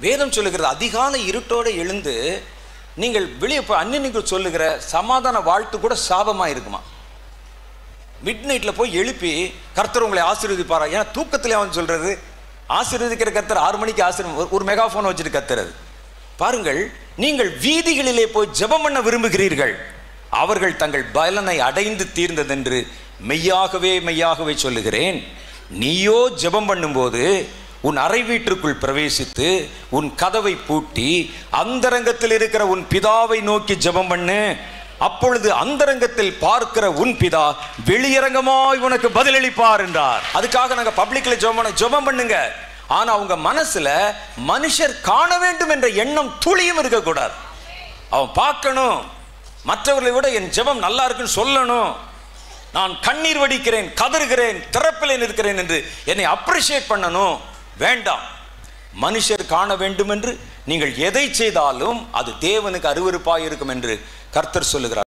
வேதம் சொல்லுகிறது அதிகாலை இருட்டோடு எழுந்து நீங்கள் வெளியே போய் அந்நியனுக்கு சொல்லுகிற சமாதான வாழ்த்து கூட சாபமாக இருக்குமா மிட் நைட்டில் போய் எழுப்பி கர்த்தர் உங்களை ஆசீர்வதிப்பாரா ஏன்னா தூக்கத்தில் அவன் சொல்றது ஆசீர்வதிக்கிற கர்த்தர் ஆறு மணிக்கு ஆசீர்வம் ஒரு மெகாஃபோன் வச்சுட்டு கத்துறது பாருங்கள் நீங்கள் வீதிகளிலே போய் ஜெபம் பண்ண விரும்புகிறீர்கள் அவர்கள் தங்கள் பலனை அடைந்து தீர்ந்ததென்று மெய்யாகவே மெய்யாகவே சொல்லுகிறேன் நீயோ ஜெபம் பண்ணும்போது உன் அறை வீட்டிற்குள் பிரவேசித்து உன் கதவை பூட்டி அந்தரங்கத்தில் இருக்கிற உன் பிதாவை நோக்கி ஜெபம் பண்ணு அப்பொழுது அந்தரங்கத்தில் பார்க்கிற உன் பிதா வெளியரங்கமாய் உனக்கு பதிலளிப்பார் என்றார் அதுக்காக நாங்க பப்ளிக்ல ஜெபம் பண்ண ஜெபம் பண்ணுங்க ஆனா உங்க மனசுல மனுஷர் காண வேண்டும் என்ற எண்ணம் துளியும் இருக்கக்கூடாது அவன் பார்க்கணும் மற்றவர்களை விட என் ஜெபம் நல்லா இருக்குன்னு சொல்லணும் நான் கண்ணீர் வடிக்கிறேன் கதறுகிறேன் திறப்பிலே நிற்கிறேன் என்று என்னை அப்ரிஷியேட் பண்ணணும் வேண்டாம் மனுஷர் காண வேண்டும் என்று நீங்கள் எதை செய்தாலும் அது தேவனுக்கு அருவருப்பாய் இருக்கும் என்று கர்த்தர் சொல்லுகிறார்